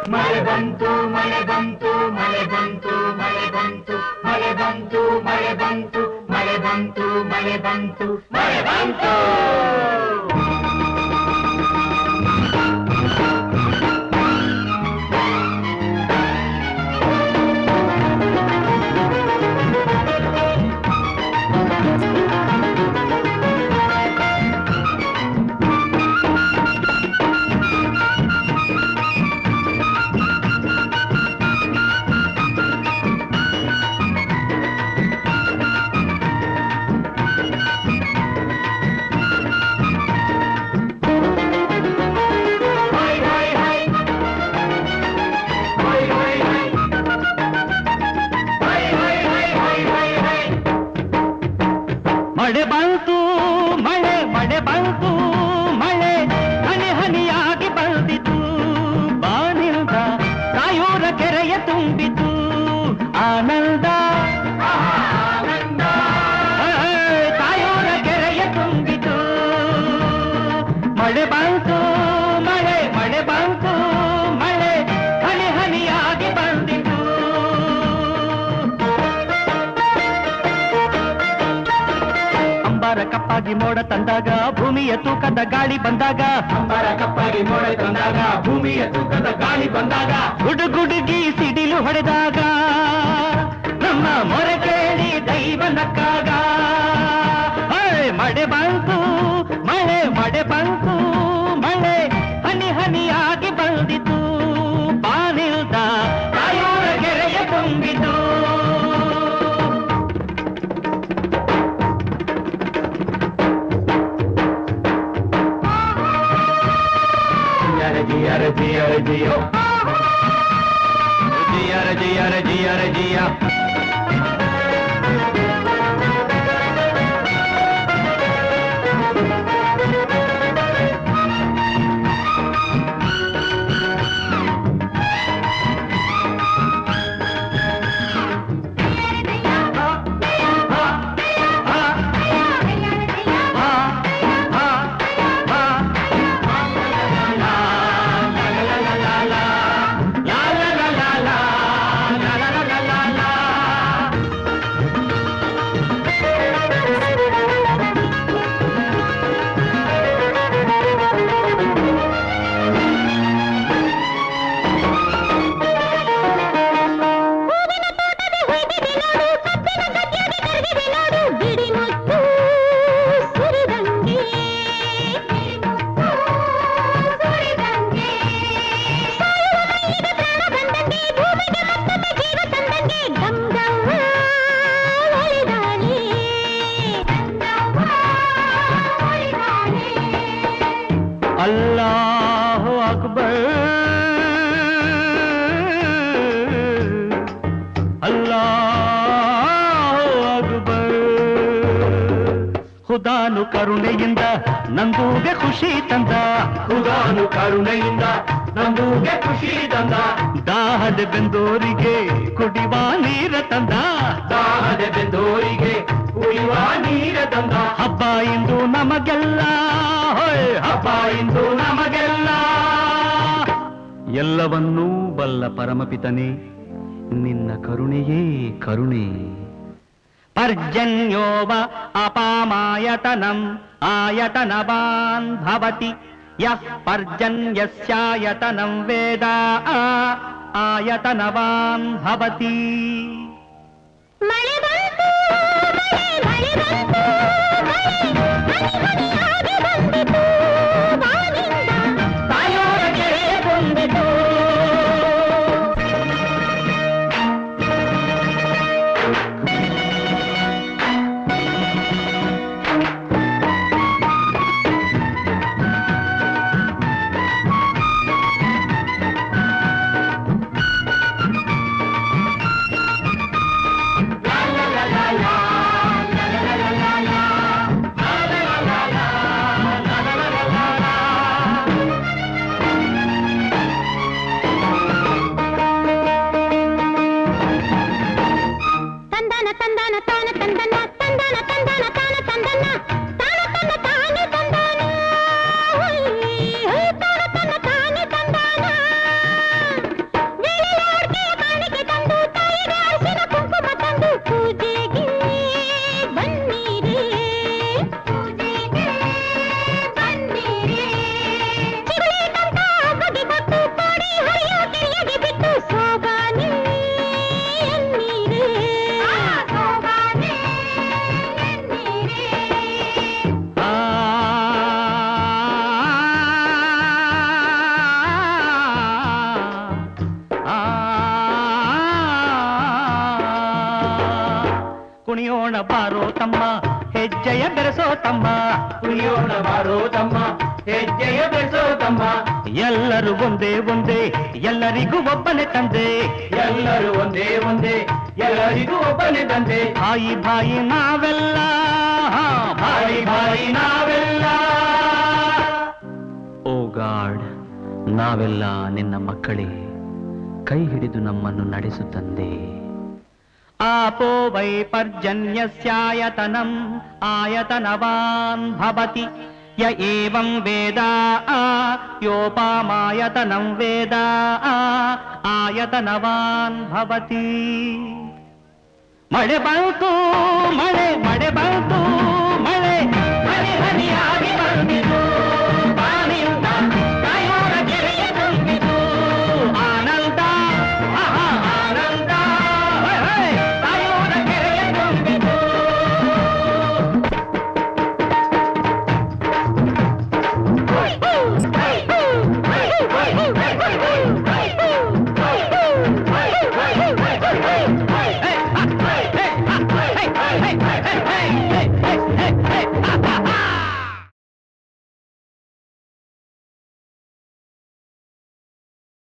ಮಳೆ ಬಂತು ಮಳೆ ಬಂತು ಮಳೆ ಬಂತು ಮಳೆ ಬಂತು ಮಳೆ ಬಂತು ಮಳೆ ಬಂತು ಮಳೆ ಬಂತು ಮಳೆ ಬಂತು ಮಳೆ ಬಂತು ಮಳೆ ಬಂತು ಮಳೆ ಮಳೆ ಬಂತು ಮಳೆ ಹನಿ ಹನಿಯಾಗಿ ಬಂದಿತು ಬಾನಿಲ್ದ ಕಾಯೂರ ಕೆರೆಯ ತುಂಬಿತು ಆನಂದ ಹೇ, ಕಾಯೂರ ಕೆರೆಯ ತುಂಬಿತು ಮಳೆ ಬಂತು ಮಳೆ ಮಳೆ ಬಂತು ಮಳೆ ಹನಿ ಹನಿಯಾಗಿ ಬಂದಿತು ಅಂಬಾರ ಕಪ್ಪಾಗಿ ಮೋಡ ತಂದಾಗ ಭೂಮಿಯ ತೂಕದ ಗಾಳಿ ಬಂದಾಗ ಅಂಬರ ಕಪ್ಪಾಗಿ ಮೋಡ ತಂದಾಗ ಭೂಮಿಯ ತೂಕದ ಗಾಳಿ ಬಂದಾಗ ಗುಡುಗುಡುಗಿ ಸಿಡಿಲು ಹೊಡೆದಾಗ ನಮ್ಮ ಮೊರೆ ಕೇಳಿ ದೈವ ನಕ್ಕಾಗ ಹೇ, ಮಳೆ ಬಂತು ಮಳೆ ಮಳೆ ಬಂತು ಮಳೆ ಹನಿ ಹನಿಯಾಗಿ ಬಂದಿತು ಬಾನಿಲ್ದ ಕಾಯೂರ ಕೆರೆಯ ತುಂಬಿತು ಜಿಯರ ಜಿಯರ ಜಿಯರ ಜಿಯೋ ಜಿಯರ ಜಿಯರ ಜಿಯರ ಜಿಯ ಅಲ್ಲಾಹು ಅಕ್ಬರ್ ಅಲ್ಲಾಹು ಅಕ್ಬರ್ ಹುದಾನು ಕರುಣೆಯಿಂದ ನಂದೂಗೆ ಖುಷಿ ತಂದ ಹುದಾನು ಕರುಣೆಯಿಂದ ನಂಬುಗೆ ಖುಷಿ ತಂದ ದಾಹದ ಬೆಂದೋರಿಗೆ ಕುಡಿವ ನೀರ ತಂದ ದಾಹದ ಬೆಂದೋರಿಗೆ ಕುಡಿಯುವ ನೀರ ತಂದ ಹಬ್ಬ ಇಂದು ನಮಗೆಲ್ಲ ಹೋಯ್ ಹಬ್ಬ ಇಂದು ನಮಗೆಲ್ಲ ಎಲ್ಲವನ್ನೂ ಬಲ್ಲ ಪರಮಪಿತನೇ ನಿನ್ನ ಕರುಣೆಯೇ ಕರುಣೆ ಪರ್ಜನ್ಯೋವ ಅಪಾಮಾಯತನಂ ಆಯತನವಾನ್ ಭವತಿ ಯಃ ಪರ್ಜನ್ಯಸ್ಯಾಯತನಂ ವೇದ ಆ ಆಯತನವಾನ್ ಭವತಿ ಮಳೆ ಬಂತು ಮಳೆ ಮಳೆ ಬಂತು ಮಳೆ ಹನಿ ಹನಿಯಾಗಿ ಬಂದಿತು ಬಾನಿಂದ ತಾಯೋರ ಕೆರೆಯ ಬಂದಿತು la la la la la la la la la la la la la la ಬಾರೋ ತಮ್ಮ ಹೆಜ್ಜೆಯ ಬೆರೆಸೋ ತಮ್ಮ ಕುಣಿಯೋಣ ಬಾರೋ ತಮ್ಮ ಹೆಜ್ಜೆಯ ಬೆಳೆಸೋ ತಮ್ಮ ಎಲ್ಲರೂ ಒಂದೇ ಒಂದೇ ಎಲ್ಲರಿಗೂ ಒಬ್ಬನೇ ತಂದೆ ಎಲ್ಲರೂ ಒಂದೇ ಒಂದೇ ಎಲ್ಲರಿಗೂ ಒಬ್ಬನೇ ತಂದೆ ಭಾಯಿ ಭಾಯಿ ನಾವೆಲ್ಲ ಹಾ, ಭಾಯಿ ಭಾಯಿ ನಾವೆಲ್ಲ ಓ ಗಾಡ್ ನಾವೆಲ್ಲ ನಿನ್ನ ಮಕ್ಕಳೇ ಕೈ ಹಿಡಿದು ನಮ್ಮನ್ನು ನಡೆಸು ತಂದೆ ಆಪೋ ವೈ ಪರ್ಜನ್ಯಸ್ಯಾಯತನಂ ಆಯತನವಾನ್ ಭವತಿ ಯ ಏವಂ ವೇದ ಆ ಯೋಪಾಮಾಯತನಂ ವೇದ ಆ ಆಯತನವಾನ್ ಭವತಿ ಮಳೆ ಬಂತು ಮಳೆ ಮಳೆ ಬಂತು